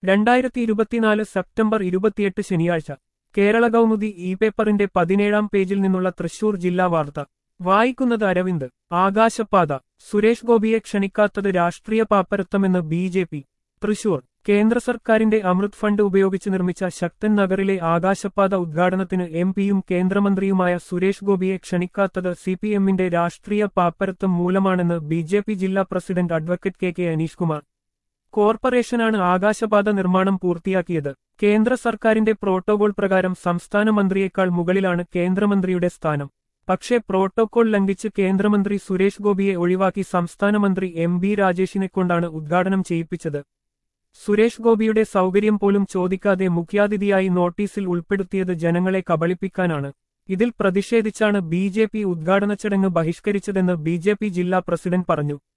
രണ്ടായിരത്തി ഇരുപത്തിനാല് സെപ്റ്റംബർ ഇരുപത്തിയെട്ട് ശനിയാഴ്ച കേരള കൗമുദി ഇ പേപ്പറിന്റെ പതിനേഴാം പേജിൽ നിന്നുള്ള തൃശൂർ ജില്ലാ വാർത്ത വായിക്കുന്നത് അരവിന്ദ് ആകാശപാത സുരേഷ് ഗോപിയെ ക്ഷണിക്കാത്തത് രാഷ്ട്രീയ പാപ്പരത്വമെന്ന് ബി ജെ പി തൃശൂർ കേന്ദ്ര സർക്കാരിന്റെ അമൃത് ഫണ്ട് ഉപയോഗിച്ച് നിർമ്മിച്ച ശക്തൻ നഗറിലെ ആകാശപാത ഉദ്ഘാടനത്തിന് എം പിയും കേന്ദ്രമന്ത്രിയുമായ സുരേഷ് ഗോപിയെ ക്ഷണിക്കാത്തത് സി പി എമ്മിന്റെ രാഷ്ട്രീയ പാപ്പരത്വം മൂലമാണെന്ന് ബി ജെ പി ജില്ലാ president advocate K K Aneesh Kumar കോർപ്പറേഷനാണ് ആകാശപാത നിർമ്മാണം പൂർത്തിയാക്കിയത് കേന്ദ്ര സർക്കാരിന്റെ പ്രോട്ടോകോൾ പ്രകാരം സംസ്ഥാന മന്ത്രിയേക്കാൾ മുകളിലാണ് കേന്ദ്രമന്ത്രിയുടെ സ്ഥാനം പക്ഷേ പ്രോട്ടോകോൾ ലംഘിച്ച് കേന്ദ്രമന്ത്രി സുരേഷ് ഗോപിയെ ഒഴിവാക്കി സംസ്ഥാന മന്ത്രി എം ബി രാജേഷിനെ കൊണ്ടാണ് ഉദ്ഘാടനം ചെയ്യിപ്പിച്ചത് സുരേഷ് ഗോപിയുടെ സൗകര്യം പോലും ചോദിക്കാതെ മുഖ്യാതിഥിയായി നോട്ടീസിൽ ഉൾപ്പെടുത്തിയത് ജനങ്ങളെ കബളിപ്പിക്കാനാണ് ഇതിൽ പ്രതിഷേധിച്ചാണ് ബി ജെ പി ഉദ്ഘാടന ചടങ്ങ് ബഹിഷ്കരിച്ചതെന്ന് ബി ജെ പി ജില്ലാ പ്രസിഡന്റ് പറഞ്ഞു